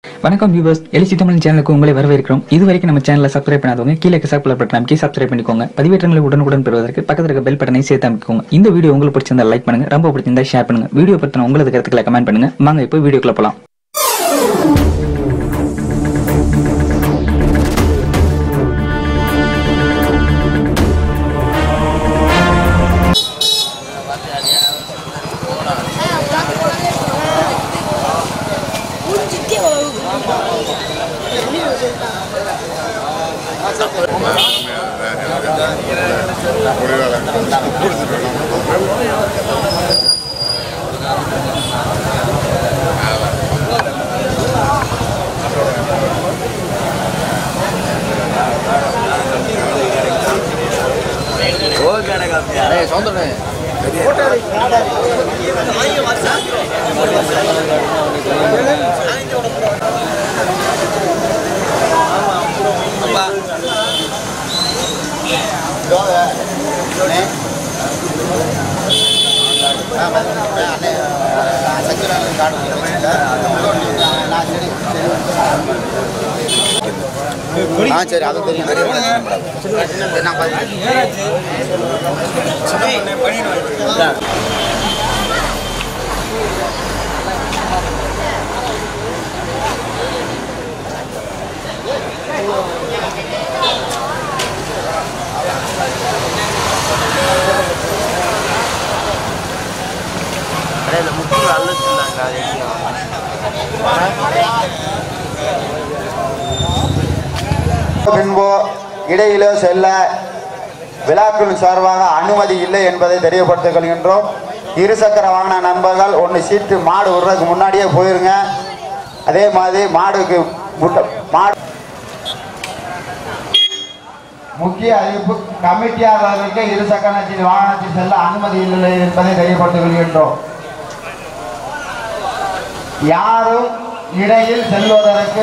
வணக்கம் வியூவர்ஸ் எலிசி தமிழ் சேனலுக்கு உங்களை வரவேற்கிறோம் இது வரைக்கும் நம்ம சேனலை சப்ஸ்கிரைப் பண்ணாதவங்க கீழே இருக்க சப்ஸ்கிரைப் பட்டன் அமைக்கி சப்ஸ்கிரைப் பண்ணிக்கோங்க பதிவேற்றங்களை உடனுக்குடன் பெறுவதற்கு பக்கத்தில் இருக்க பெல் பட்டனை சேர்த்து அமைக்கோங்க இந்த வீடியோ உங்களுக்கு பிடிச்சிருந்தா லைக் பண்ணுங்க ரொம்ப பிடிச்சிருந்தா ஷேர் பண்ணுங்க வீடியோ பத்தின உங்களது கருத்துக்களை கமெண்ட் பண்ணுங்க வாங்க இப்போ வீடியோக்குள்ள போலாம் ஆ சரி அது தெரியும் பெரிய மேடம். சரி, நான் பார்த்துக்கிறேன். பின்போ இடையிலோ செல்ல விழாக்களின் சார்பாக அனுமதி இல்லை என்பதை தெரியப்படுத்திக் கொள்கின்றோம் இருசக்கர வாகன நண்பர்கள் ஒன்று சீட்டு மாடு விடுறதுக்கு முன்னாடியே போயிருங்க அதே மாதிரி மாடுக்கு முட்ட மாடு முக்கிய அறிவிப்பு கமிட்டியாளர்களுக்கு இருசக்கரத்தில் வாகனத்தில் செல்ல அனுமதி இல்லை என்பதை தெரியப்படுத்திக் கொள்கின்றோம் யாரும் இடையில் செல்வதற்கு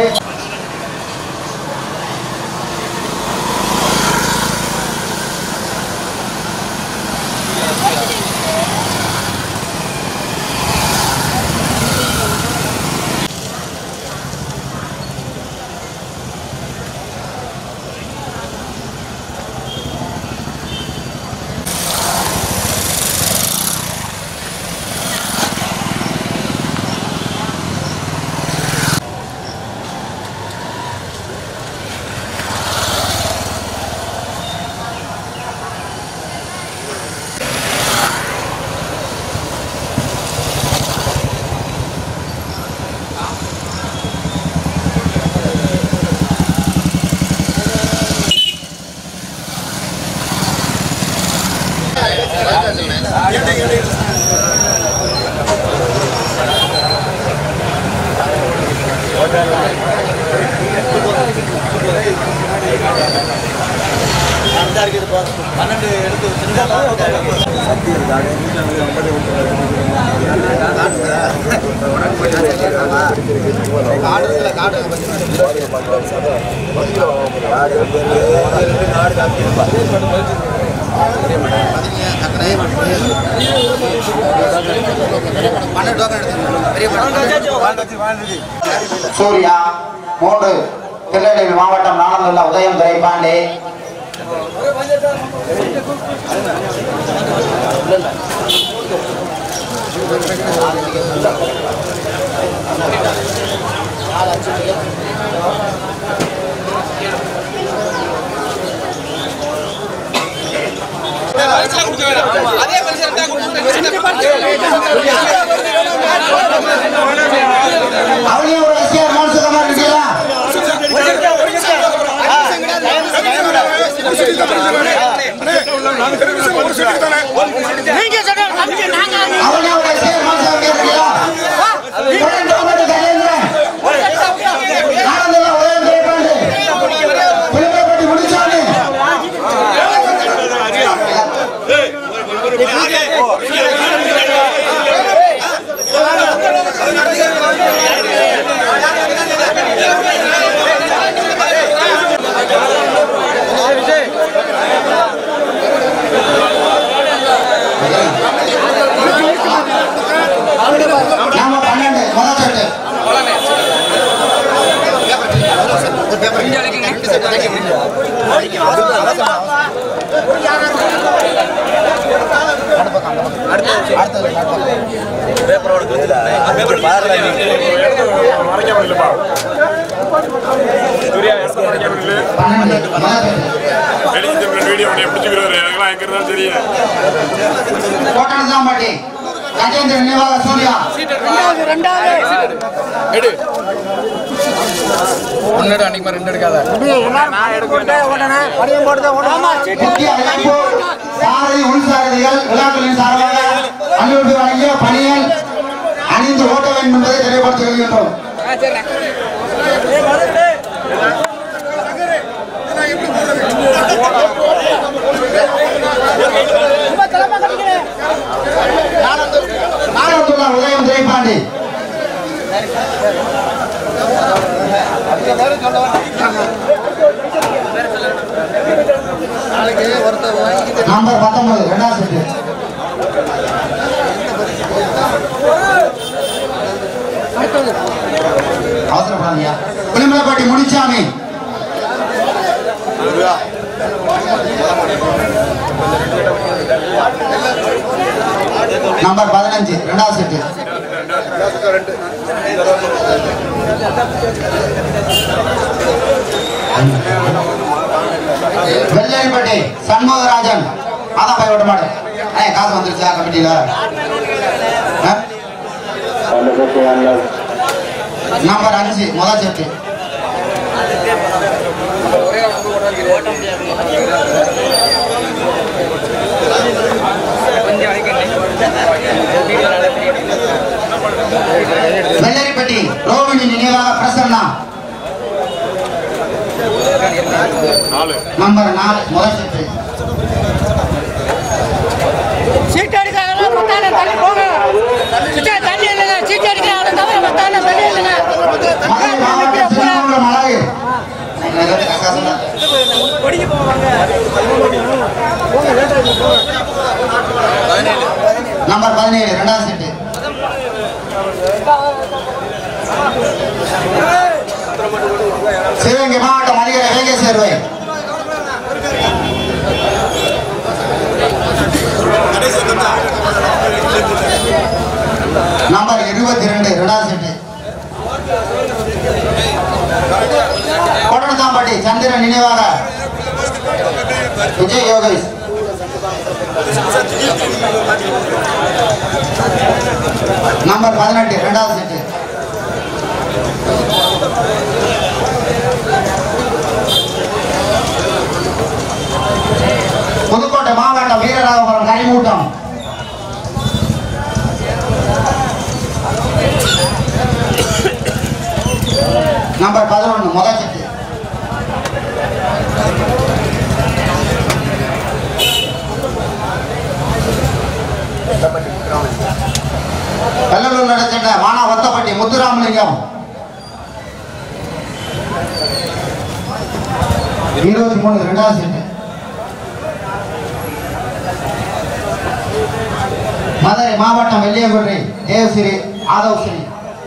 சூர்யா மூன்று திருநெல்வேலி மாவட்டம் நானந்துள்ள உதயம் துரைப்பாண்டி அவளையும் ஒரு எஸ்கேஆர் மனசுக்கமாக இருக்கீங்களா அவளையும் ஒரு எஸ்கேஆர் மனசுக்கமாக இருக்கீங்களா உடன் டோக்கன் கஜேந்திரன் நானந்துள்ள உதயம் துரைப்பாண்டி புலிமலைப்பட்டி முடிச்சாமி விஜய் பன்னெண்டு முதல் வீடியோ உன்னை பிடிச்சிக்கிறாரு எனக்குலாம் எங்க இருந்தாலும் தெரியும் கோட்டனதாம்பட்டி கஜேந்திர நிர்வாக சூர்யா ஒன்னு அன்னைக்கு மாதிரி ரெண்டு எடுக்காத முக்கிய அறிவிப்பு சாரதி உள்சாரதிகள் விழாக்களின் சார்பாக அனுமதி வழங்கிய பணியில் அணிந்து ஓட்ட வேண்டும் என்பதை தெளிவுபடுத்திக் கொள்கின்றோம் நாகத்துள்ள உதயம் திரைப்பாண்டி நம்பர் பத்தொன்பது ரெண்டாவது செட்டு அவசரப்படாதீங்க புலிமலைப்பட்டி முனிச்சாமி நம்பர் பதினஞ்சு ரெண்டாவது செட்டு வெள்ளையன்பட்டி சண்முகராஜன் அதான் போய் விட மாட்டேன் ஏ காசு வந்துருச்சா கமிட்டியில ஆ? நம்பர் அஞ்சு முதல் செட்டு வெள்ளரிப்பட்டி ரோமினி நினைவாக பிரசன்னா நம்பர் நாலு முதல் செட்டு சீட் அடிக்காதவங்க மத்தான தள்ளி போங்க சீட்டை தள்ளி இல்லைங்க சீட் அடிக்கிறாங்க தவிர மத்தான தள்ளி இல்லைங்க மதுரை மாவட்டம் திருமங்கலம் அழகு எனக்கு கஷ்டம் தான். நம்பர் பதினேழு ரெண்டாவது செட்டு சிவகங்கை மாவட்டம் அதிகாரி வேங்க சேர்வை நம்பர் இருபத்தி ரெண்டு ரெண்டாவது செட்டு கொடனதாம்பட்டி சந்திரன் நினைவாக விஜய் யோகேஷ் நம்பர் பதினெட்டு இரண்டாவது செட்டு புதுக்கோட்டை மாவட்டம் வீரராகபுரம் கரிமூட்டம் நம்பர் பதினொன்று முதல் செட்டு கல்லூர் நடத்திட்ட மானா ஒத்தப்பட்டி முத்துராமலிங்கம் இருபத்தி மூணு ரெண்டாவது செட்டு மதுரை மாவட்டம் வெள்ளியங்குடி தேவசிறி ஆதவஸ்ரீ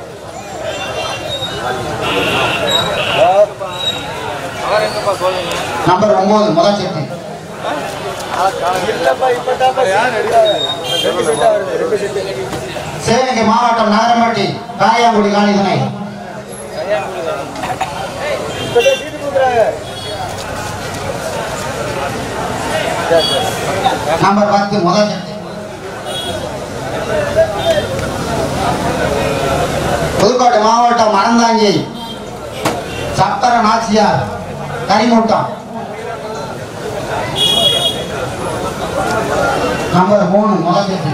நம்பர் ஒன்பது முதல் செட்டு சிவகங்கை மாவட்டம் நகரம்பட்டி காயாங்குடி காளிதனை நம்பர் பத்து முதல் செட்டு புதுக்கோட்டை மாவட்டம் அறந்தாங்கி சக்கர நாச்சியார் கரிமூட்டம் நம்பர் மூணு முதல் செட்டு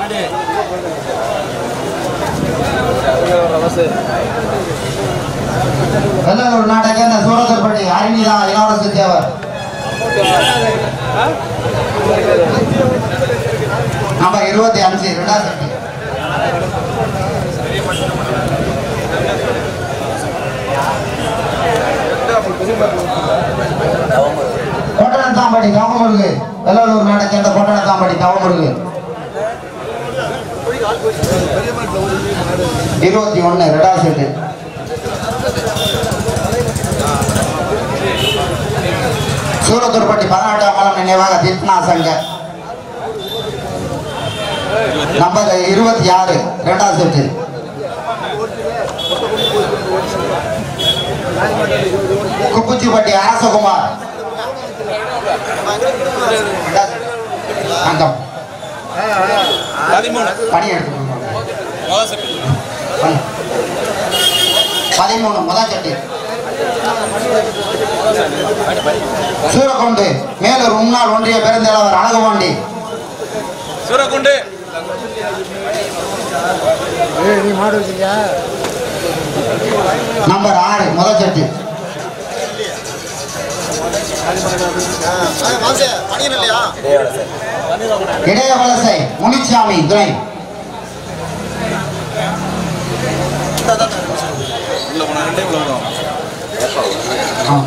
வெள்ளலூர் நாட்டை சேர்ந்த சூரசர்பட்டி அரிணிதா இளவரசு தேவர் நம்பர் இருபத்தி அஞ்சு ரெண்டாவது செட்டு கோட்டனத்தாம்பட்டி தவமுருகு வெள்ளலூர் நாட்டை சேர்ந்த கோட்டனத்தாம்பட்டி தவமுருகு இருபத்தி ஒன்று ரெண்டாவது செட்டு குண்டுப்பட்டி பதினெட்டாம் காலம் நினைவாக தீர்த்தனா சங்க நம்பர் இருபத்தி ஆறு இரண்டாவது செட்டு குப்புச்சிப்பட்டி அரசகுமார் அங்கம் பதிமூணு பணி எடுத்துக்கோங்க முதல் செட்டு பணி. பதிமூணு முதல் சட்டி சூரக்கொண்டு மேலூர் முன்னாள் ஒன்றிய பெருந்தலைவர் அழகுபாண்டி சூரக்குண்டு நம்பர் ஆறு முதல் சட்டி இடைய வலசை முனிச்சாமி துணை உள்ள போனா ரெண்டே உள்ள வரும் ஆ.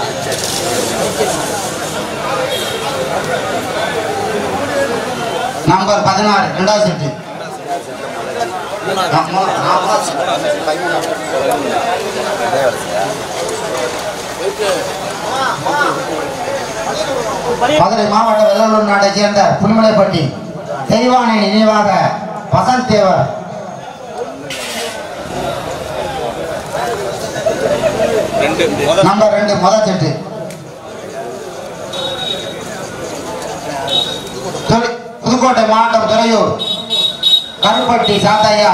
நம்பர் பதினாறு ரெண்டாவது செட்டு ஆ, மூணா- ஆ, மூணாவது செட்டு. மதுரை மாவட்ட வெள்ளலூர் நாட்டை சேர்ந்த புலிமலைப்பட்டி தெய்வானை நினைவாக வசந்த் தேவர் ரெண்டு முதல் நம்பர் ரெண்டு முதல் செட்டு துறை- புதுக்கோட்டை மாவட்டம் துறையூர் கருப்பட்டி சாத்தையா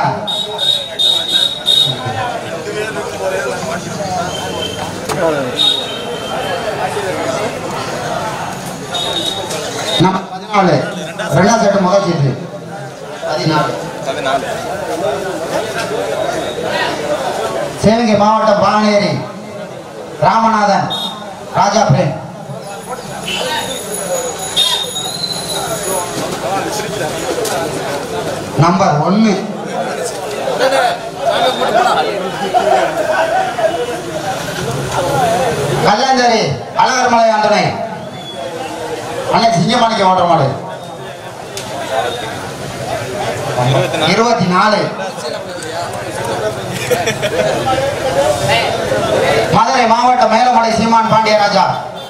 நம்பர் பதினாலு ரெண்டாம் செட்டு முதல் செட்டு பதினாலு பதினாலு சிவகங்கை மாவட்டம் பானேரி ராமநாதன் ராஜா பிரேம் நம்பர் ஒன்னு கல்லாஞ்சேரி அழகர்மலை ஆண்டனை அண்ணன் சிங்கமாணிக்க ஓட்டுற மாடு இருபத்தி நாலு இருபத்தி நாலு மதுரை மாவட்டம் மேலமலை சீமான் பாண்டியராஜா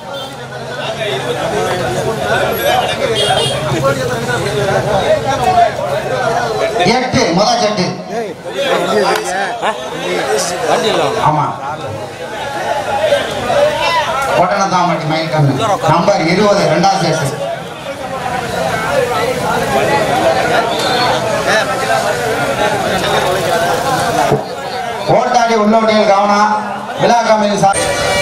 எட்டு முதல் செட்டு ஆமா ஒட்டணத்தாம்பட்டி மயில் நம்பர் இருபது ரெண்டாவது செட்டு ஓட்டாடி உள்ளோட்டியில் கவனம் விழா கம்பெனி சார்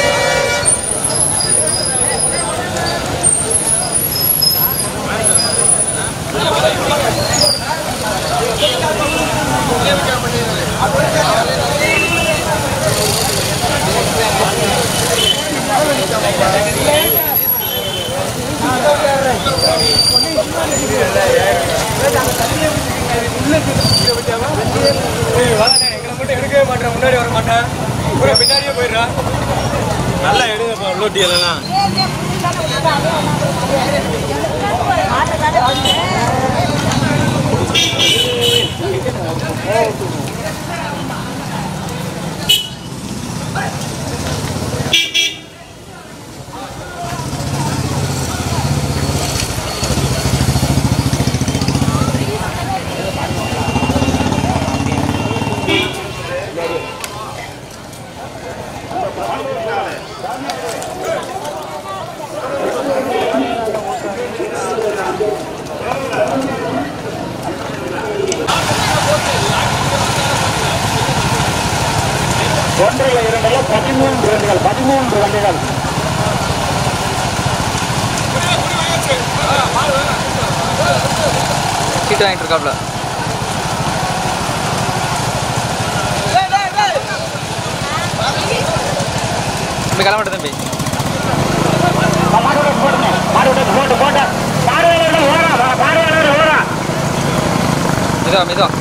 எடுக்கவே மாட்டேன் முன்னாடி வர மாட்டேன் பூரா பின்னாடியே போயிடுறான் நல்லா எடுங்க உள்ளோட்டி எல்லாம் ஒன்றில் இரண்டில் பதிமூன்று வண்டிகள் பதிமூன்று வண்டிகள் சீட்டு வாங்கிட்டு இருக்காப்ல தம்பி கிளம்பட்டு தம்பி மாடு போட்டுங்க மாடு விட்டு போட்டு போட்டு பார்வையாளர்கள் ஓரா பார்வையாளர்கள் ஓரா மெதுவா மெதுவா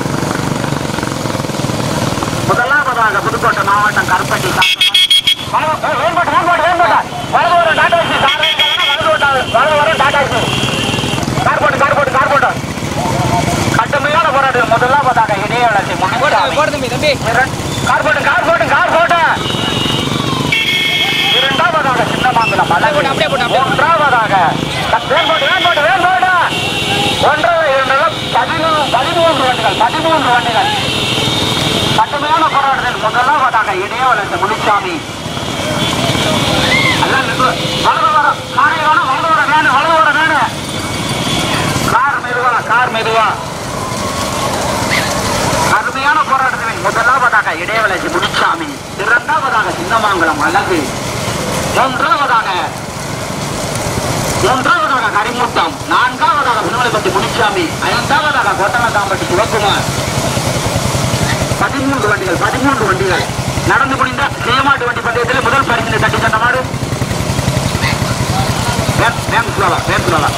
முதலாவதாக புதுக்கோட்டை மாவட்டம் கருப்பட்டி வேண்பட்டு வேண்பட்டு வேண்பட்டு வலது வரும் டாடா ஏசி கார் வலது வரும் வலது வரும் டாடா ஏசி கார் போட்டு கார் போட்டு கார் போட்டு கடுமையான போராட்டம் முதலாவதாக இடையாளத்தை முன்னிட்டு போடு தம்பி தம்பி கார் போட்டு கார் போட்டு கார் போட்டு இரண்டாவதாக சின்னமாங்குளம் போடு, அப்படியே போடு, அப்படியே போடு. மூன்றாவதாக முதலாவதாக வேண்பாடு வேண்பாடு வேண்பாடு ஒன்றரை இரண்டு பதினூறு பதிமூன்று வண்டிகள் பதிமூன்று வண்டிகள் கடுமையான போராட்டத்தில் முதலாவதாக இடையவளர்ந்த முனிசாமி எல்லாம் நின்று வலது வர காரை வேணும் வலது வர வேணும் வலது வர வேணும் கார் மெதுவா கார் மெதுவா கடுமையான போராட்டத்தில் முதலாவதாக இடையவளர்ச்சி முனிசாமி இரண்டாவதாக சின்னமாங்குளம் அழகு மூன்றாவதாக மூன்றாவதாக கரிமுட்டம் நான்காவதாக வினோலப்பட்டி முனிசாமி ஐந்தாவதாக கோட்டனத்தாம்பட்டி சிவகுமார் பதிமூன்று வண்டிகள் பதிமூன்று வண்டிகள் நடந்து முடிந்த சேமாட்டு வண்டி பந்தயத்தில் முதல் பரிசினை தட்டி சென்ற மாடு வேன் வேன் சொல்லலாம் வேன் சொல்லலாம்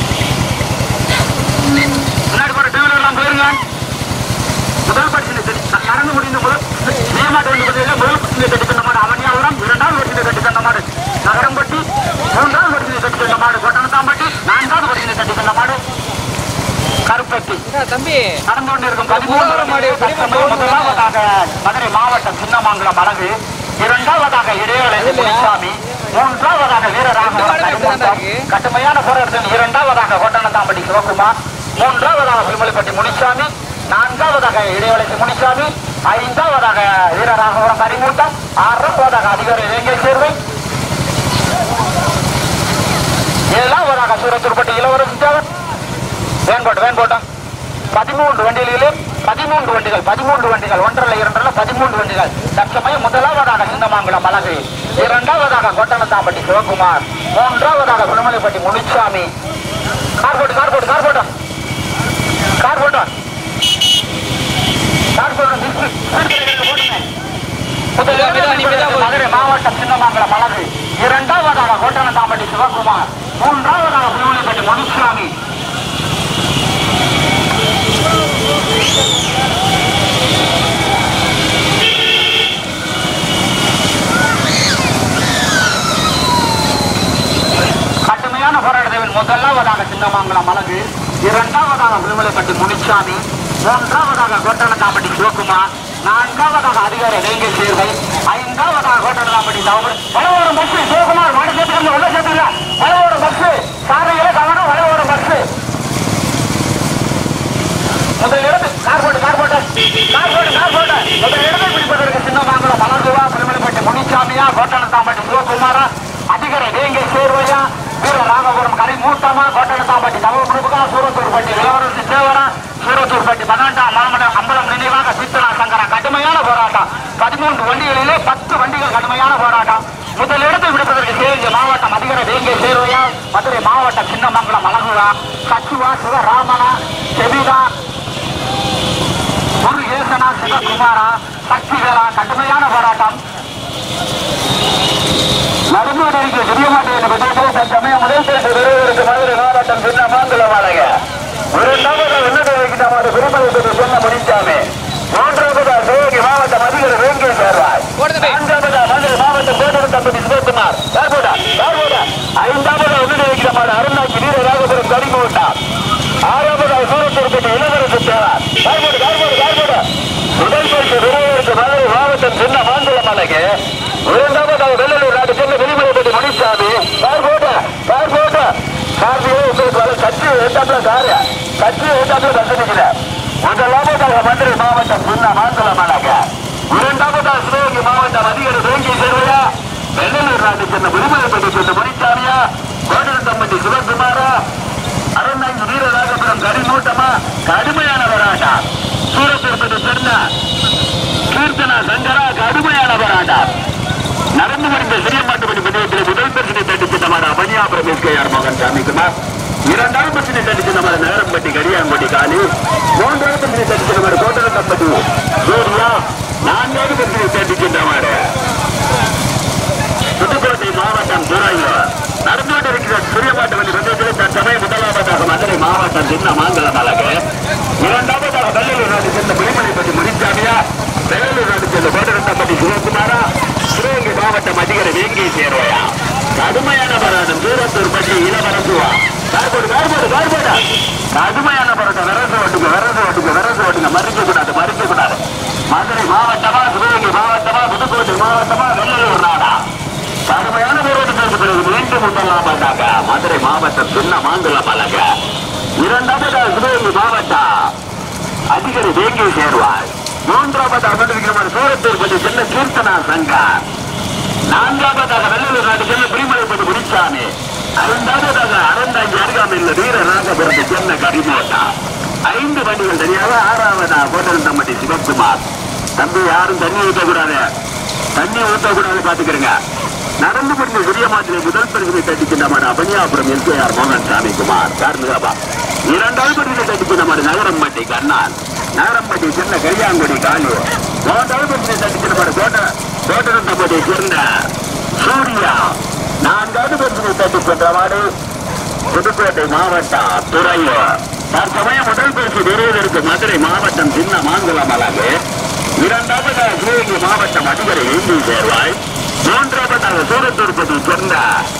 முன்னாடி போற டிவில எல்லாம் போயிருங்க முதல் பரிசினை தட்டி நடந்து முடிந்த முதல் சேமாட்டு வண்டி பந்தயத்தில் முதல் பரிசினை தட்டி சென்ற மாடு அவனியாவரம் இரண்டாவது பரிசினை தட்டி சென்ற மாடு நகரம்பட்டி மூன்றாவது பரிசினை தட்டி சென்ற மாடு கொட்டனத்தாம்பட்டி நான்காவது பரிசினை தட்டி சென்ற மாடு கருப்பட்டி தம்பி நடந்து கொண்டிருக்கும் பதிமூன்று மாடு முதலாவதாக மதுரை மாவட்டம் சின்னமங்கலம் அழகு இரண்டாவதாக இடைவேளை முனிசாமி மூன்றாவதாக வீரராக கடுமையான போராட்டத்தில் இரண்டாவதாக கோட்டனத்தாம்பட்டி சிவகுமார் மூன்றாவதாக விமலிப்பட்டி முனிசாமி நான்காவதாக இடைவேளை முனிசாமி ஐந்தாவதாக வீரராகவரம் கரிமூட்டம் ஆறாவதாக அதிகாரி வேங்கை சேர்வை ஏழாவதாக சூரத்தூர்பட்டி இளவரசி தேவர் வேன்கோட்டை வேன்கோட்டை பதிமூன்று வண்டிகளிலே பதிமூன்று வண்டிகள் பதிமூன்று வண்டிகள் ஒன்றரை இரண்டரை பதிமூன்று வண்டிகள் தற்சமயம் முதலாவதாக சின்னமாங்குளம் அழகு இரண்டாவதாக கோட்டனத்தாம்பட்டி சிவகுமார் மூன்றாவதாக குணமலைப்பட்டி முனிச்சாமி கார் போட்டு கார் போட்டு கார் போட்டோம் கார் போட்டோம் கார் போட்டோம் மதுரை மாவட்டம் சின்னமங்கலம் அழகு இரண்டாவதாக கோட்டனத்தாம்பட்டி சிவகுமார் மூன்றாவதாக குணமலைப்பட்டி முனிச்சாமி கடுமையான போராட்டத்தில் முதலாவதாக சின்னமங்கலம் அழகு இரண்டாவதாக விடுமலைப்பட்டி முனிச்சாமி மூன்றாவதாக கோட்டனத்தாம்பட்டி சிவகுமார் நான்காவதாக அதிகாரி வேங்கை சேர்வை ஐந்தாவதாக கோட்டனத்தாம்பட்டி தவறு வளவோடு பஸ் சிவகுமார் மாடு சேர்த்துக்கணும் உள்ள சேர்த்துங்க வளவோடு பஸ் சாரையில கவனம் வளவோடு பஸ் முதல் இடத்து கார் போட்டு கார் போட்டு கார் போட்டு கார் போட்டு முதல் இடத்தை பிடிப்பதற்கு சின்னமாங்குளம் மலர்ந்துவா பெருமலைப்பட்டி முனிச்சாமியா கோட்டனத்தாம்பட்டி சிவகுமாரா அதிகாரி வேங்கை சேர்வையா வீர ராமபுரம் கரை மூட்டமா கோட்டனத்தாம்பட்டி நவகுருபுகா சூரத்தூர்பட்டி இளவரசி தேவரா சூரத்தூர்பட்டி பன்னெண்டா மாமலம் அம்பலம் நினைவாக சித்தனா சங்கரா கடுமையான போராட்டம் பதிமூன்று வண்டிகளிலே பத்து வண்டிகள் கடுமையான போராட்டம் முதல் இடத்தை விடுப்பதற்கு சேவிய மாவட்டம் அதிகார வேங்கை சேர்வையா மதுரை மாவட்டம் சின்னமங்கலம் அழகுவா சச்சுவா சிவராமனா செவிதா முருகேசனா சிவகுமாரா சக்திவேலா கடுமையான போராட்டம் நடந்து கொண்டிருக்கிற சிறிய மாட்டேன் விஜயத்தில் தற்சமயம் முதல் தேர்வு பெறுவதற்கு மதுரை மாவட்டம் சின்ன மாங்குளம் ஆளுங்க இரண்டாவது விண்ணப்பம் வைக்கிட்ட மாதிரி பெருமதி சொன்ன முடிச்சாமே மூன்றாவது சிவகங்கை மாவட்டம் அதிகாரி வேங்கை சேர்வாய் நான்காவது மதுரை மாவட்டம் கோட்டரத்தப்பதி சிவகுமார் யார்போடா யார்போடா ஐந்தாவது விண்ணப்பம் வைக்கிற மாதிரி அருணாச்சி வீர ராகபுரம் கடிமோட்டா ஆறாவது சூரத்தூர்பட்டி இளவரசு தேவார் யார்போடு யார்போடு யார்போடு முதல் பரிசு பெறுவதற்கு மதுரை மாவட்டம் சின்ன மாங்குளம் ஆளுங்க இரண்டாவது வெள்ளலூர் நாட்டு சென்னை வெளிமலைப்பட்டி மணிசாமி கார் போட்ட கார் போட்ட கார்த்திகை உங்களுக்கு வர கட்சி ஏட்டாப்ல காரு கட்சி ஏட்டாப்ல கண்டுபிடிக்கல முதலாவதாக மதுரை மாவட்டம் சின்ன மாங்குளம் ஆனாங்க இரண்டாவதாக சிவகங்கை மாவட்டம் அதிகாரி வேங்கி சேர்வையா வெள்ளலூர் நாட்டு சென்னை வெளிமலைப்பட்டி சென்னை மணிசாமியா கோட்டரத்தம்பட்டி சிவகுமாரா அருணாங்க வீரராகபுரம் கரிமூட்டமா கடுமையான போராட்டம் சூரத்திற்கு சேர்ந்த கீர்த்தனா சங்கரா கடுமையான போராட்டம் நடந்து முடிந்த சிறியமாட்டுப்பட்டி பந்தயத்தில் முதல் பிரச்சனை தட்டிச்சு நம்ம அபனியா பிரதேஷ் கேஆர் மகன் சாமிக்குமார் இரண்டாவது பிரச்சனை தட்டிச்சு நம்ம நகரம்பட்டி கரியாம்பட்டி காலி மூன்றாவது பிரச்சனை தட்டிச்சு நம்ம கோட்டரத்தம்பட்டி சூர்யா நான்காவது பிரச்சனை தட்டிச்சு நம்ம புதுக்கோட்டை மாவட்டம் துறையூர் நடந்து கொண்டிருக்கிற சூரியமாட்டு வண்டி பந்தயத்தில் தற்சமயம் முதலாவதாக மதுரை மாவட்டம் சின்ன மாங்கலம் அழகு இரண்டாவதாக வெள்ளலூர் நாடு சேர்ந்த புலிமலைப்பட்டி முனிசாமியா வெள்ளலூர் நாடு சேர்ந்த கோட்டரத்தம்பட்டி சிவகுமாரா சிவகங்கை மாவட்டம் அதிகாரி வேங்கை சேர்வையா கடுமையான போராட்டம் சூரத்தூர் பட்டி இளவரசுவா கார்போடு கார்போடு கார்போடா கடுமையான போராட்டம் விரசு ஓட்டுங்க விரசு ஓட்டுங்க விரசு ஓட்டுங்க மறிக்க கூடாது மறிக்க கூடாது மதுரை மாவட்டமா சிவகங்கை மாவட்டமா புதுக்கோட்டை மாவட்டமா வெள்ளலூர் நாடா கடுமையான போராட்டத்திற்கு பிறகு மீண்டும் முதல் முதலாவதாக மதுரை மாவட்டம் சின்ன மாங்குளம் அழக இரண்டாவதாக சிவகங்கை மாவட்டம் அதிகாரி வேங்கை சேர்வார் மூன்றாவது அமர்ந்திருக்கிற சூரத்தூர் பற்றி செல்ல கீர்த்தனா சங்கர் நான்காவதாக வெள்ளூர் நாடு செல்ல பிரிமலைப்பட்டு முடிச்சாமி ஐந்தாவதாக அறந்தாங்கி அருகாமையில் வீர ராகபுரத்தை சென்ன கரிமோட்டா ஐந்து வண்டிகள் தெரியாத ஆறாவதா கோட்டல் தம்பட்டி சிவகுமார் தம்பி யாரும் தண்ணி ஊற்றக்கூடாது தண்ணி ஊற்றக்கூடாது பாத்துக்கிறங்க நடந்து கொண்ட சிறிய மாதிரி முதல் பரிசனை தட்டிக்கின்ற மாடு அபனியாபுரம் எஸ்கேஆர் மோகன் சாமி குமார் கார்மிகாபா இரண்டாவது பரிசனை தட்டிக்கின்ற மாடு நகரம்பட்டி கண்ணான் நகரம்பட்டி சின்ன கரியாங்குடி காலு மூன்றாவது பரிசனை தட்டிக்கின்ற மாடு கோட்ட கோட்டரத்தம்பட்டியை சேர்ந்த சூர்யா நான்காவது பரிசனை தட்டிக் கொன்ற மாடு புதுக்கோட்டை மாவட்டம் துறையூர் தற்சமயம் முதல் பரிசு பெறுவதற்கு மதுரை மாவட்டம் சின்ன மாங்குளம் அழகு இரண்டாவதாக சிவகங்கை மாவட்டம் அதிபரை இந்தி சேர்வாய் மூன்றாவதாக சூரத்தூர்பதி சேர்ந்த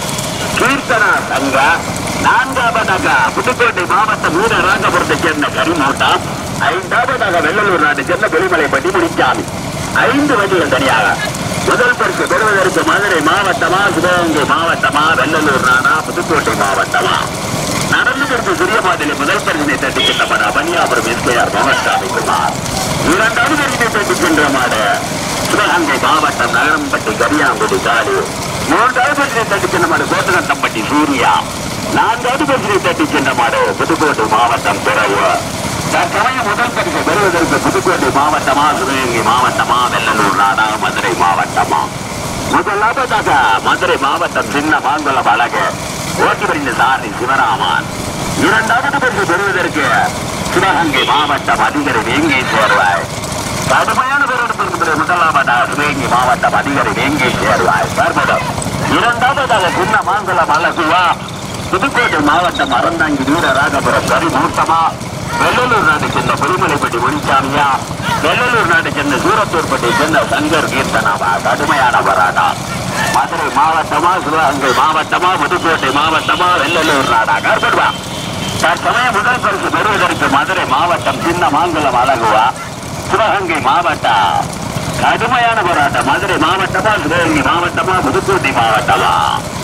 கீர்த்தனா சங்க நான்காவதாக புதுக்கோட்டை மாவட்டம் வீர ராங்கபுரத்தை சேர்ந்த கரிமூட்டா ஐந்தாவதாக வெள்ளலூர் நாட்டை சேர்ந்த வெளிமலைப்பட்டி முடிச்சாமி ஐந்து வண்டிகள் தனியாக முதல் பரிசு பெறுவதற்கு மதுரை மாவட்டமா சிவகங்கை மாவட்டமா வெள்ளலூர் நாடா புதுக்கோட்டை மாவட்டமா நடந்து கொடுத்த சிறிய மாதிரி முதல் பரிசினை தட்டிக்கின்ற மாடு அபனியாபுரம் எஸ்கேஆர் மோகன்சாமி குமார் இரண்டாவது பரிசினை தட்டிக்கின்ற மாடு சிவகங்கை மாவட்டம் நகரம்பட்டி கரியாங்குடி காடு மூன்றாவது பரிசினை தட்டிக்கின்ற மாடு கோட்டநத்தம்பட்டி சூர்யா நான்காவது பரிசினை தட்டிக்கின்ற மாடு புதுக்கோட்டை மாவட்டம் துறையூர் தற்சமயம் முதல் பரிசு பெறுவதற்கு புதுக்கோட்டை மாவட்டமா சிவகங்கை மாவட்டமா வெள்ளலூர் நாடா மதுரை மாவட்டமா முதலாவதாக மதுரை மாவட்டம் சின்ன மாங்குளம் அழகு ஓட்டி வருகின்ற சாரதி சிவராமன் இரண்டாவது பரிசு பெறுவதற்கு சிவகங்கை மாவட்டம் அதிகாரி வேங்கை சேர்வாய் கடுமையான பேரெடுப்பிற்கு முதலாவதாக சிவகங்கை மாவட்டம் அதிகாரி வேங்கை சேர்வாய் தற்போது இரண்டாவதாக சின்ன மாங்குளம் அழகுவா புதுக்கோட்டை மாவட்டம் அறந்தாங்கி வீர ராகபுரம் கரி மூர்த்தமா வெள்ளலூர் நாட்டை சேர்ந்த புலிமலைப்பட்டி முனிசாமியா வெள்ளலூர் நாட்டை சேர்ந்த சூரத்தூர்பட்டி சேர்ந்த சங்கர் கீர்த்தனாவா கடுமையான போராட்டம் மதுரை மாவட்டமா சிவகங்கை மாவட்டமா புதுக்கோட்டை மாவட்டமா வெள்ளலூர் நாடா கருப்படுவா தற்சமயம் முதல் பரிசு பெறுவதற்கு மதுரை மாவட்டம் சின்ன மாங்குளம் அழகுவா சிவகங்கை மாவட்டம் கடுமையான போராட்டம் மதுரை மாவட்டமா சிவகங்கை மாவட்டமா புதுக்கோட்டை மாவட்டமா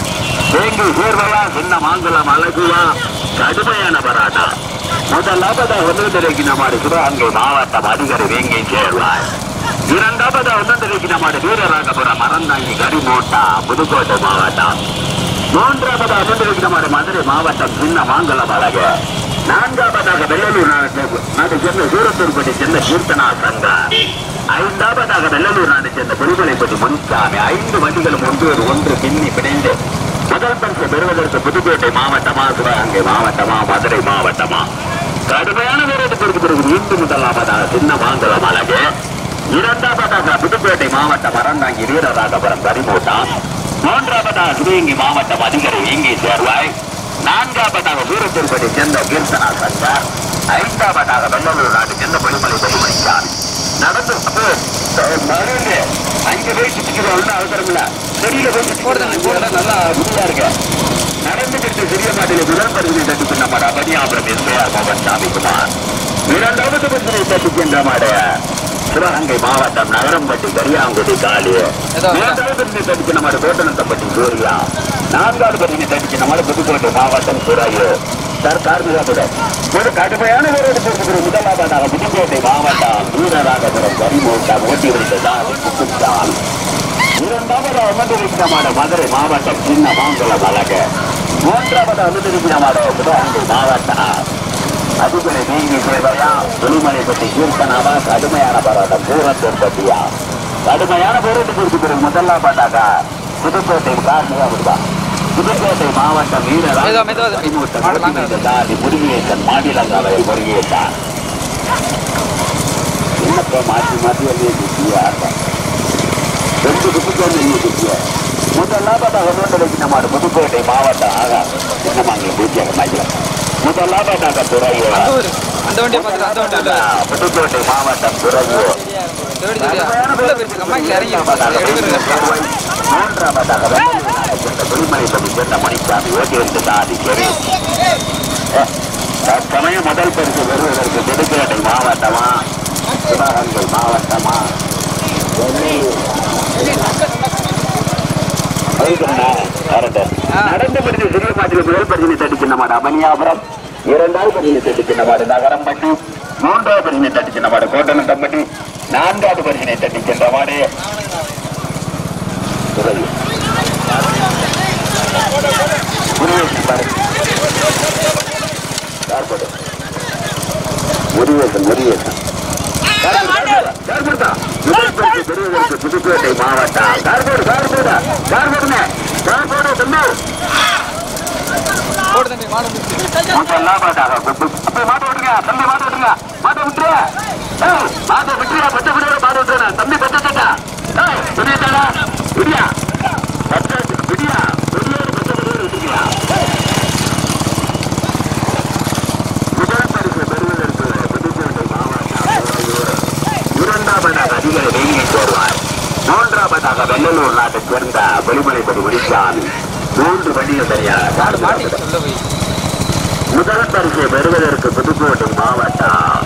வேங்கை சேர்வலா சின்ன மாங்குளம் அழகுவா கடுமையான போராட்டம் முதலாவதாக ஒன்றிற்கு நம்மாடு சிவகங்கை மாவட்டம் அதிகாரி வேங்கை சேர்வாய் இரண்டாவது ஒன்றிற்கு நம்மாடு வீரராகபுரம் மறந்தாங்கி கரிமோட்டா புதுக்கோட்டை மாவட்டம் மூன்றாவது ஒன்றிற்கு நம்மாடு மதுரை மாவட்டம் சின்ன மாங்குளம் அழகு நான்காவதாக வெள்ளலூர் நாடு நாட்டை சேர்ந்த சூரத்தூர்பட்டி சேர்ந்த கீர்த்தனா சங்கா ஐந்தாவதாக வெள்ளலூர் நாட்டை சேர்ந்த பெருமலைப்பட்டி முனிசாமி ஐந்து வண்டிகளும் ஒன்று ஒன்று பின்னி பிணைந்து முதல் பரிசு பெறுவதற்கு புதுக்கோட்டை மாவட்டமா சிவகங்கை மாவட்டமா மதுரை மாவட்டமா கடுமையான வீரத்துக்கு பிறகு மீண்டும் முதலாவதாக சின்ன மாங்குளம் அழகு இரண்டாவதாக புதுக்கோட்டை மாவட்டம் அறந்தாங்கி வீரராகபுரம் கரிமூட்டா மூன்றாவதாக சிவகங்கை மாவட்டம் அதிகாரி வேங்கை சேர்வாய் நான்காவதாக சூரத்தூர்படி சேர்ந்த கீர்த்தனா சங்கர் ஐந்தாவதாக வெள்ளலூர் நாட்டு சேர்ந்த பெருமலை பெருமணிக்கார் நடந்து அப்போ, அஹ், மருந்து அங்க போய் சுத்திக்கிற ஒன்றும் அவசரம் இல்ல வெளியில போய் சுத்தி போடுறது நல்லா முடியா இருக்கு நடந்துகிட்டு சிறிய மாட்டில முதல் பரிசனை தட்டி நம்ம அபனியாபுரம் எஸ்ஐஆர் மோகன் சாமிக்குமார் இரண்டாவது பரிசனை தட்டி சென்ற மாடு சிவகங்கை மாவட்டம் நகரம்பட்டி கரியாங்குடி காளி மூன்றாவது பரிசனை தட்டி நம்ம கோட்டனத்தம்பட்டி சூர்யா நான்காவது பரிசனை தட்டி நம்ம புதுக்கோட்டை மாவட்டம் சுராயு சார் கார்மிகாபுரம் ஒரு கடுமையான வீரர்கள் முதலாவதாக புதுக்கோட்டை மாவட்டம் வீரராகபுரம் கரிமூட்டம் ஓட்டி வருகிறதால் குப்புத்தான் இரண்டாவது அமர்ந்திருக்கிறமான மதுரை மாவட்டம் சின்ன மாங்குளம் அழகு மூன்றாவது அமர்ந்திருக்கிறமான சிவகங்கை மாவட்டம் அதுபடி நீங்கி சேவையா துணிமணி பற்றி கீர்த்தனாவா கடுமையான போராட்டம் பூரத்தூர் பற்றியா கடுமையான போராட்டத்திற்கு பிறகு முதலாவதாக புதுக்கோட்டை கார்மிகா விடுவா புதுக்கோட்டை மாவட்டம் மெதுவா, மெதுவா. மாடு வாங்க. வீரராஜி முருகேசன் மாநிலங்களவை முருகேசன் என்னப்பா மாற்றி மாற்றி வந்து குட்டியா ரெண்டு புதுக்கோட்டை குட்டிய முதலாவதாக ஒன்றிற்கு நம்ம புதுக்கோட்டை மாவட்டம் ஆகா சின்னமாங்கி பூஜ்யம் மையம் முதலாவதாக துறையூர் அந்த ஊரு அந்த வண்டியை பார்த்துட்டு அந்த வண்டி உள்ள புதுக்கோட்டை மாவட்டம் துறையூர் இந்த வண்டி சரியா உள்ள போயிருக்கு அம்மாக்கு இறங்கி எடுக்கிறது மூன்றாவதாக வெளிமலைப்படி சேர்ந்த மணிசாமி ஓட்டி வந்து சாதி சரி தற்சமயம் முதல் பரிசு பெறுவதற்கு புதுக்கோட்டை மாவட்டமா சிவகங்கை மாவட்டமா நடந்த பரிசு சிறிய மாட்டில் முதல் பரிசினை தட்டி சின்ன மாடு அமனியாபுரம் இரண்டாவது பரிசினை தட்டி சின்ன மாடு நகரம்பட்டி மூன்றாவது பரிசினை தட்டி சின்ன மாடு கோட்டநத்தம்பட்டி நான்காவது பரிசினை தட்டி சென்ற மாடு துறையூர். முருகேசன் பாரு. யார் போடு? முருகேசன் முருகேசன் கார்போர்டா பெறுவதற்கு புதுக்கோட்டை மாவட்டம் கார்போர்டு கார்போர்டா கார்போர்டுங்க கார்போர்டு தம்பி முதல்லாம் பாட்டாக அப்ப மாட்ட விட்டுருங்க தம்பி மாட்ட விட்டுருங்க மாட்ட விட்டுரு ஏய், மாட்ட விட்டுருயா பச்சை விடுற மாட்ட விட்டுருங்க தம்பி பச்சை சட்டா ஏய், விடியா தடா விடியா பச்சை விடியா வெளியோடு பச்சை விடுற விட்டுருக்கியா முதல் பரிசு பெறுவதற்கு புதுக்கோட்டை மாவட்டம் இரண்டாவதாக அதிகாரி வெயிலில் சேர்வார் மூன்றாவதாக வெள்ளலூர் நாட்டைச் சேர்ந்த வெளிமலைப்படி முடிச்சாமி மூன்று வண்டிகள் சரியாக முதல் பரிசை பெறுவதற்கு புதுக்கோட்டை மாவட்டம்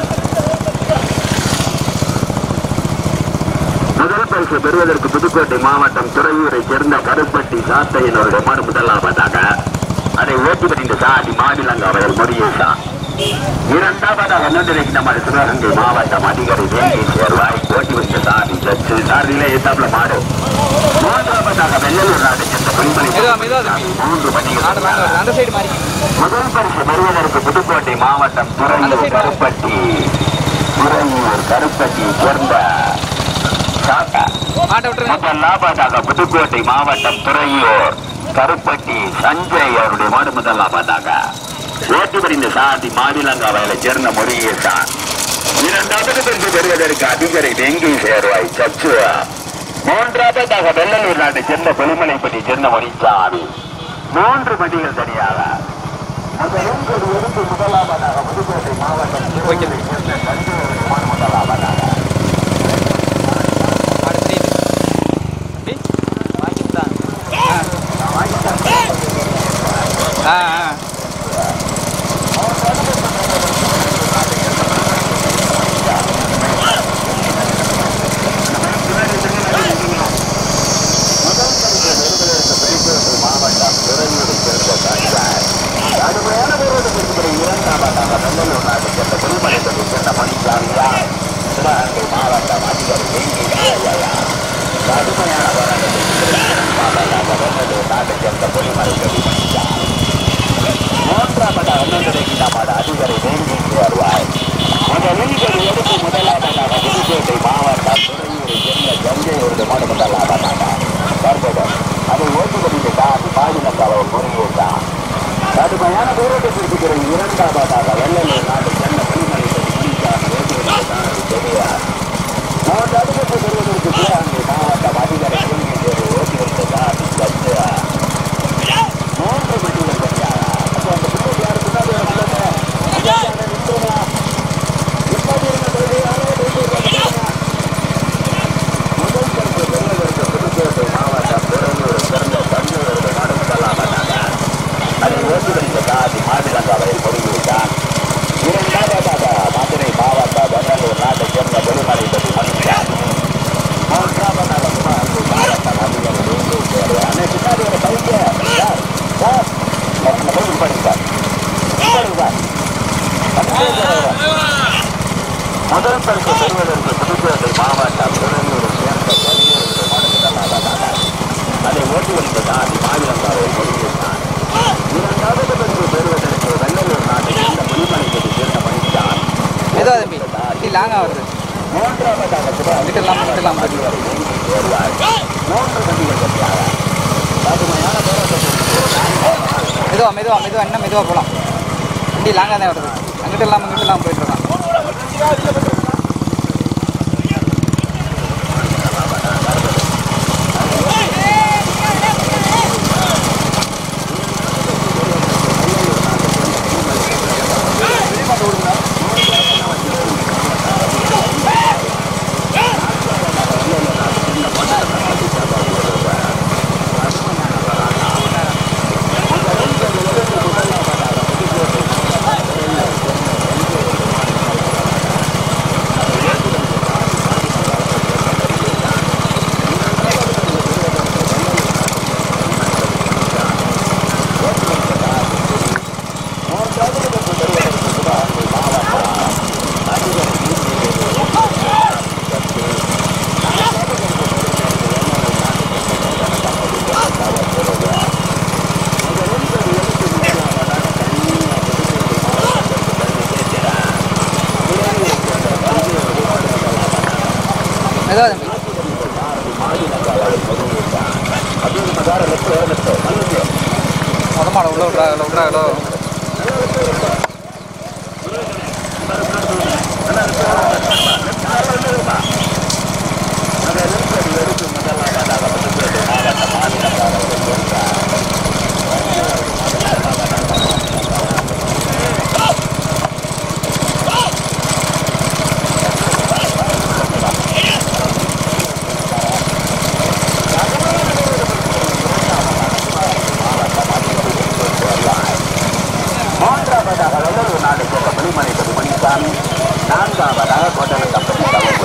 முதல் பரிசு பெறுவதற்கு புதுக்கோட்டை மாவட்டம் துறையூரை சேர்ந்த கருப்பட்டி சாத்தையனுடைய மறு முதலாவதாக அதை ஓட்டி வருகின்ற சாதி மாநிலங்க அவர்கள் முருகேசா இரண்டாவதாக நன்றிக்கு நம்ம சிவகங்கை மாவட்டம் அதிகாரி வேங்கை சேர்வாய் ஓட்டி வந்த சாதி சச்சு சாரியில எத்தாப்புல மாடு மூன்றாவதாக வெள்ளலூர் நாட்டை சேர்ந்த பெண்மணி மூன்று வண்டிகள் அந்த சைடு மாதிரி முதல் பரிசு பெறுவதற்கு புதுக்கோட்டை மாவட்டம் துறையூர் கருப்பட்டி துறையூர் கருப்பட்டி சேர்ந்த சாத்தா மாட்ட விட்டுருங்க முதலாவதாக புதுக்கோட்டை மாவட்டம் துறையூர் கருப்பட்டி சஞ்சய் அவருடைய மாடு முதலாவதாக ஓட்டு வரிந்த சாதி மாநிலங்காவையில சேர்ந்த முருகேசன் இரண்டாவது பரிசு பெறுவதற்கு அதிகாரி வெங்கி சேர்வாய் சச்சுவா மூன்றாவதாக வெள்ளலூர் நாட்டை சேர்ந்த பெருமலைப்பட்டி சேர்ந்த மணிச்சாமி மூன்று வண்டிகள் தனியாக முதலும் ஒரு எடுத்து முதலாவதாக புதுக்கோட்டை மாவட்டம் திருவள்ளூரை சேர்ந்த சஞ்சய் மாடு முதலாவதாக மாடு தெரியுது அப்படி வாங்கிட்டான் ஆ ஆ கடுமையான போராட்டத்திற்கு பிறகு இரண்டாவதாக வெள்ளலூர் நாட்டை சேர்ந்த பெருமலை தெரியார் மூன்றாவது பெற்று பெறுவதற்கு சிவகங்கை மாவட்டம் அதிகாரி கொள்கை தேர்வு ஓட்டி வருவதால் சத்யா மூன்று மணிகள் சரியாக அப்போ அந்த பின்னாடி யாரு பின்னாடி வர சொல்லுங்க ஐயா, யாரை நிறுத்துறா? இப்போது இருந்த பிறகு யாரோ வெளியே வந்தாங்க. முதல் பரிசு பெறுவதற்கு புதுக்கோட்டை மாவட்டம் பெரம்பலூர் சிறந்த தஞ்சூர் நாடு முதலாவதாக அதை ஓட்டி வருகிற சாதி மாநிலங்காவை முடிவுதான் இரண்டாவதாக மதுரை மாவட்டம் வெள்ளலூர் நாட்டை சேர்ந்த பெருமலை மனுஷன் மூன்றாவதாக சிவகங்கை மாவட்டம் அதிகாரி வேலூர் தேர்வு அண்ணே பின்னாடி ஒரு பைக்கு சார் சார் அந்த பைக்கு பாருங்க சார் பாருங்க சார் அந்த பைக்கு பாருங்க. முதல் பரிசு பெறுவதற்கு புதுக்கோட்டை மாவட்டம் திருநெல்வேலி சேர்ந்த பல்வேறு மாநிலங்களாக அதை ஓட்டி வந்த சாதி மாநிலங்காவை முடிவுதான் இரண்டாவது பரிசு பெறுவதற்கு வெள்ளலூர் நாட்டை சேர்ந்த புலிமலைக்கு சேர்ந்த மணித்தான் ஏதோ தம்பி இது லாங்காக வருது மூன்றாவதாக சிவகங்கை விட்டுலாம் விட்டுலாம் அதிகாரி வேங்கை சேர்வார் மூன்று வண்டிகள் சரியாக கடுமையான போராட்டத்திற்கு மெதுவா மெதுவா மெதுவா இன்னும் மெதுவா போகலாம் வண்டி லாங்காக தான் வருது அங்கிட்ட இல்லாமல் இங்கிட்ட இல்லாமல் போயிட்டு இருக்கான் மொதமாட உள்ள விட்றா உள்ள விட்றாங்களோ மூன்றாவதாக வெள்ளூர் நாடு சேர்ந்த மணிமணி மணிசாமி நான்காவதாக கோட்டை கம்பெனி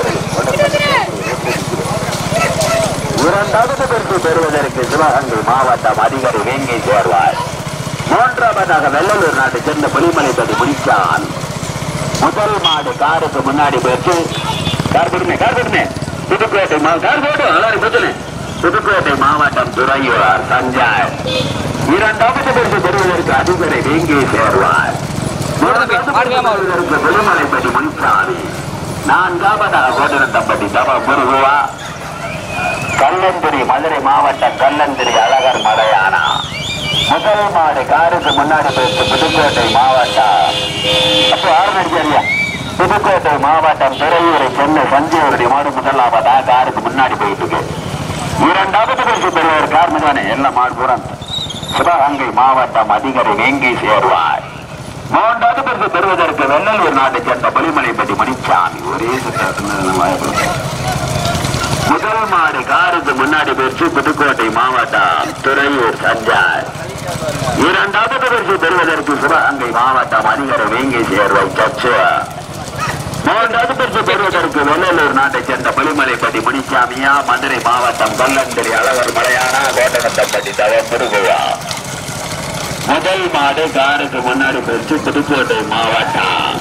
இரண்டாவது பரிசு பெறுவதற்கு சிவகங்கை மாவட்டம் அதிகாரி வேங்கை சேர்வார் மூன்றாவதாக வெள்ளலூர் நாட்டை சேர்ந்த புலிமலைப்பதி முடிச்சான் முதல் மாடு காருக்கு முன்னாடி போயிட்டு கார் போடுமே கார் போடுமே புதுக்கோட்டை மா கார் போட்டு எல்லாரும் போட்டுனே புதுக்கோட்டை மாவட்டம் துறையூர் சஞ்சாய் இரண்டாவது பரிசு பெறுவதற்கு அதிபரை வேங்கை சேர்வார் மூன்றாவது புலிமலைப்பதி முடிச்சாமி நான்காவதாக கோட்டனத்தப்பட்டி தவ முருகுவா கல்லந்திரி மதுரை மாவட்டம் கல்லந்திரி அழகர் மலையானா முதல் மாடு காருக்கு முன்னாடி போயிட்டு புதுக்கோட்டை மாவட்டம் அப்போ ஆரம்பிச்சியா புதுக்கோட்டை மாவட்டம் துறையூரை சென்னை சஞ்சீவருடைய மாடு முதலாவதா காருக்கு முன்னாடி போயிட்டு இருக்கு இரண்டாவது பரிசு பெறுவார் கார் தானே எல்லாம் மாடு பூரா சிவகங்கை மாவட்டம் அதிகாரி வேங்கி சேர்வார் மூன்றாவது பரிசு பெறுவதற்கு வெள்ளலூர் நாட்டை சேர்ந்த பலிமலைப்பட்டி மணிச்சாமி ஒரே சுற்று முதல் மாடு காருக்கு முன்னாடி பெற்று புதுக்கோட்டை மாவட்டம் துறையூர் சஞ்சார் இரண்டாவது பரிசு பெறுவதற்கு சிவகங்கை மாவட்டம் அதிகார வேங்கை சேர்வை சச்சு மூன்றாவது பரிசு பெறுவதற்கு வெள்ளலூர் நாட்டைச் சேர்ந்த பலிமலைப்பட்டி முனிசாமியா மதுரை மாவட்டம் கொல்லந்திரி அழகர் மலையானா கோட்டனத்தப்பட்டி தவ முருகுவா முதல் மாடு காருக்கு முன்னாடி பெற்று புதுக்கோட்டை மாவட்டம்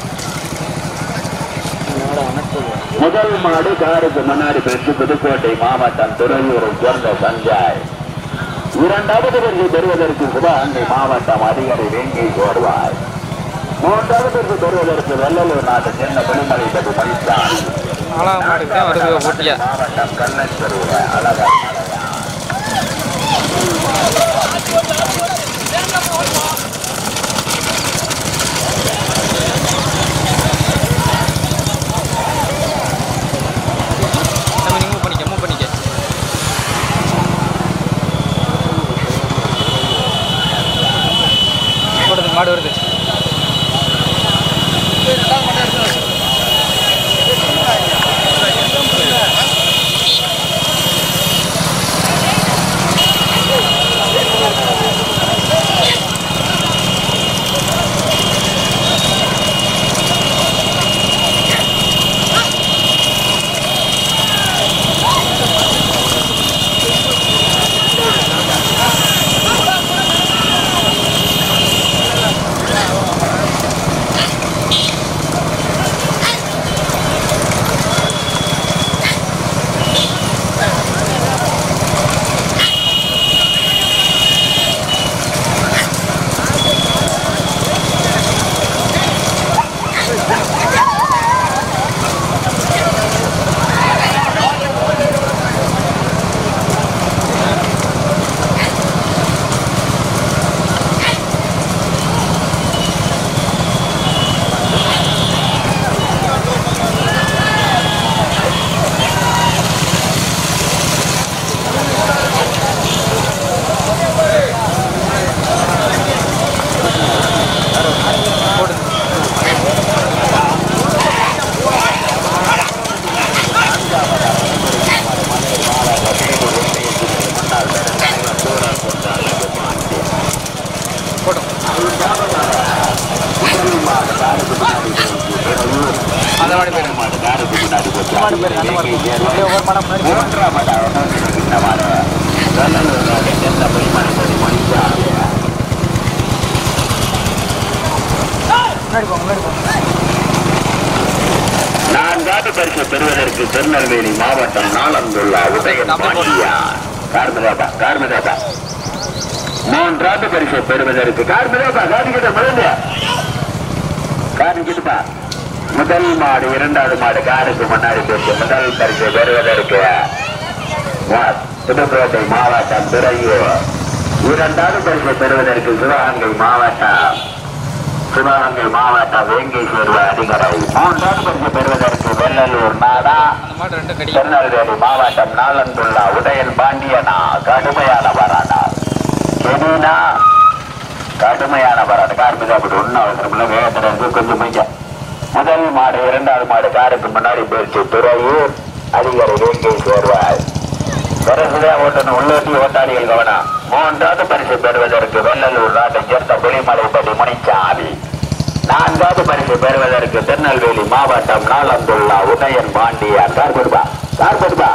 முதல் மாடு காருக்கு முன்னாடி பெற்று புதுக்கோட்டை மாவட்டம் துறையூரை சேர்ந்த சஞ்சாய் இரண்டாவது பரிசு பெறுவதற்கு சிவகங்கை மாவட்டம் அதிகாரி வேங்கை கோருவார் மூன்றாவது பரிசு பெறுவதற்கு வெள்ளலூர் நாட்டை சேர்ந்த பெருமலை பற்றி மதித்தான் நாலாம் மாடுக்கு தான் வருது போட்டியா மாவட்டம் கண்ணன் தெருவில் அழகர் நம்ம நீ மூவ் பண்ணிக்க மூவ் பண்ணிக்க போடுது மாடு வருது போட்டோம் அந்த மாடு பேர் மாடு காருக்கு முன்னாடி போச்சு மாடு பேர் அந்த மாடு அப்படியே ஒவ்வொரு மாடம் முன்னாடி போயிடும். மூன்றாம் மாடு இந்த மாடு வெள்ளலூர் நாட்டை சேர்ந்த பெருமலை பற்றி மதித்தான் முன்னாடி போங்க முன்னாடி போங்க நான்காவது பரிசு பெறுவதற்கு திருநெல்வேலி மாவட்டம் நாளந்துள்ள உதயன் பாண்டியா கார்மிதாபா கார்மிதாபா மூன்றாவது பரிசு பெறுவதற்கு கார்மிதாபா கார்மிகிட்ட மறந்து கார்மிகிட்டுப்பா முதல் மாடு இரண்டாவது மாடு காருக்கு முன்னாடி போச்சு முதல் பரிசு பெறுவதற்கு வா- புதுக்கோட்டை மாவட்டம் துறையூர் இரண்டாவது பரிசு பெறுவதற்கு சிவகங்கை மாவட்டம் சிவகங்கை மாவட்டம் வேங்கேஸ்வர அதிகாரை மூன்றாவது பரிசு பெறுவதற்கு வெள்ளலூர் நாடா அந்த மாடு ரெண்டு கடி திருநெல்வேலி மாவட்டம் நாலந்துள்ள உதயன் பாண்டியனா கடுமையான வராடா கெனினா கடுமையான வராடு கார்மிகா அப்படி ஒன்னும் அவசரம் இல்லை வேகத்தில் இருக்கு கொஞ்சம் கொஞ்சம் முதல் மாடு இரண்டாவது மாடு காருக்கு முன்னாடி போயிடுச்சு துறையூர் அதிகாரி வேங்கை சேர்வாய் பரிசுதான் ஓட்டணும் உள்ளோட்டி ஓட்டாளிகள் கவனம் மூன்றாவது பரிசு பெறுவதற்கு வெள்ளலூர் நாட்டை சேர்ந்த புலிமலைப்பட்டி முனிச்சாமி நான்காவது பரிசு பெறுவதற்கு திருநெல்வேலி மாவட்டம் நாளந்துள்ள உதயன் பாண்டியார் கார் கொடுப்பா கார் கொடுப்பா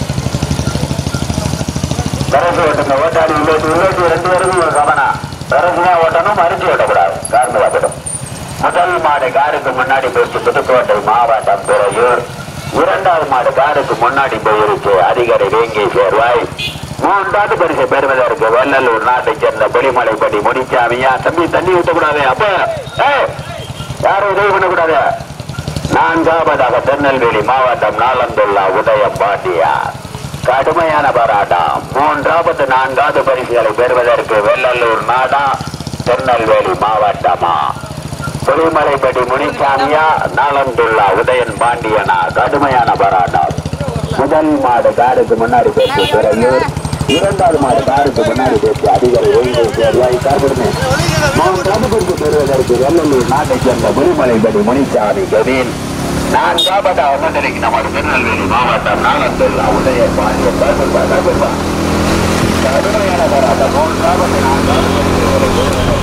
பரிசு ஓட்டுங்க ஓட்டாளி உள்ளோட்டி உள்ளோட்டி ரெண்டு பேருக்கும் கவனம் பரிசுதான் ஓட்டணும் மறிச்சு ஓட்டக்கூடாது கார்னு ஓட்டணும் முதல் மாடு காருக்கு முன்னாடி போயிட்டு புதுக்கோட்டை மாவட்டம் துறையூர் இரண்டாவது மாடு காருக்கு முன்னாடி போயிருக்கு அதிகாரி வேங்கை சேர்வாய் மூன்றாவது பரிசு பெறுவதற்கு வெள்ளலூர் நாட்டைச் சேர்ந்த பொலிமலைப்பட்டி முடிச்சாமியா தம்பி தண்ணி ஊற்றக்கூடாது அப்ப ஏய், யாரும் உதவி பண்ணக்கூடாது நான்காவதாக திருநெல்வேலி மாவட்டம் நாளந்துள்ள உதயம் பாண்டியா கடுமையான போராட்டம் மூன்றாவது நான்காவது பரிசுகளை பெறுவதற்கு வெள்ளலூர் நாடா திருநெல்வேலி மாவட்டமா புலிமலைப்பட்டி முனிசாமியா நாளந்துள்ளா உதயன் பாண்டியனா கடுமையான போராட்டம் முதல் மாடு காருக்கு முன்னாடி பேசி துறையூர் இரண்டாவது மாடு காருக்கு முன்னாடி பேசி அதிகாரி ஒழுங்கு சேர்வாய் கார்படுமே மூன்றாவது பரிசு பெறுவதற்கு வெள்ளலூர் நாட்டை சேர்ந்த புலிமலைப்பட்டி முனிசாமி கவீன் நான்காவது அவமதிக்கு நமது திருநெல்வேலி மாவட்டம் நாளந்துள்ளா உதயன் பாண்டியன் கார்படுப்பா கார்படுப்பா கடுமையான போராட்டம் மூன்றாவது நான்காவது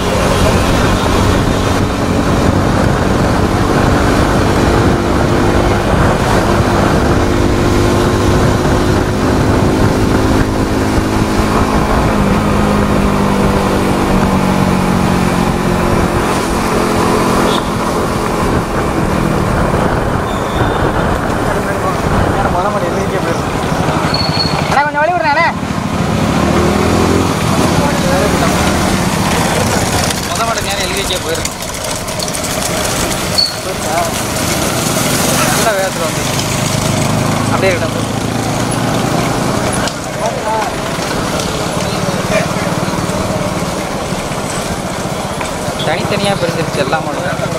அண்ணா கொஞ்சம் வழி விடுறேன் முத மாடு நேரம் எல்கேஜியே போயிருக்கும் நல்ல வேகத்தில் வந்து அப்படியே இருக்கட்டும் தனித்தனியாக பிரிஞ்சிருச்சு எல்லா மாடும்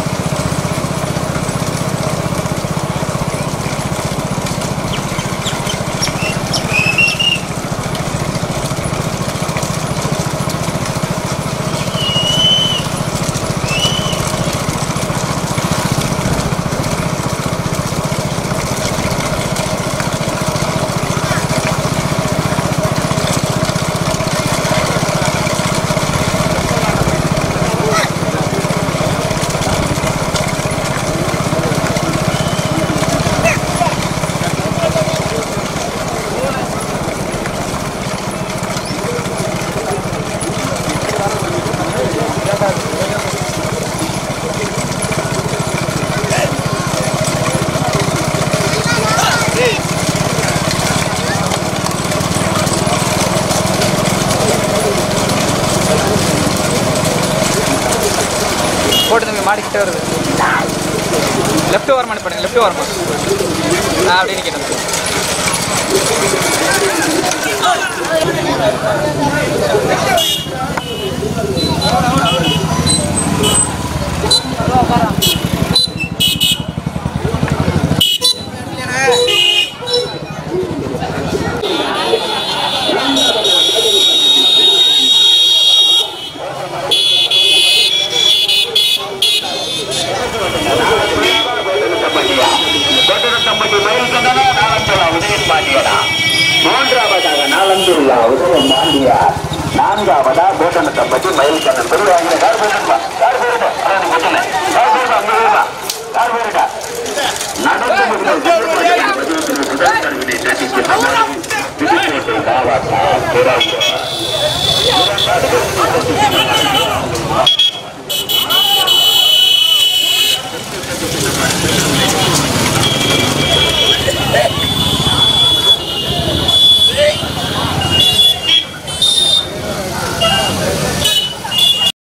போட்டு தம்பி மாடிக்கிட்டே வருது லெஃப்ட் வரமா பண்ணுங்க லெஃப்ட் வரமா ஆ அப்படியே நிற்கணும் தொட்டிருத்தம்பட்டி மயில் கண்டனா நாலந்துள்ளா உதயன் பாண்டியனா மூன்றாவதாக நாலந்துள்ளா உதயன் பாண்டியா நான்காவதா கோட்டனத்தம்பட்டி மயில் கண்ணன் பெருவாங்க கார் போயிருப்பா கார் போயிருப்பா அதான் கொட்டல கார் போயிருப்பா அங்க போயிருப்பா கார் போயிருக்கா நடந்து புதுக்கோட்டை மாவட்டம் துறையூர்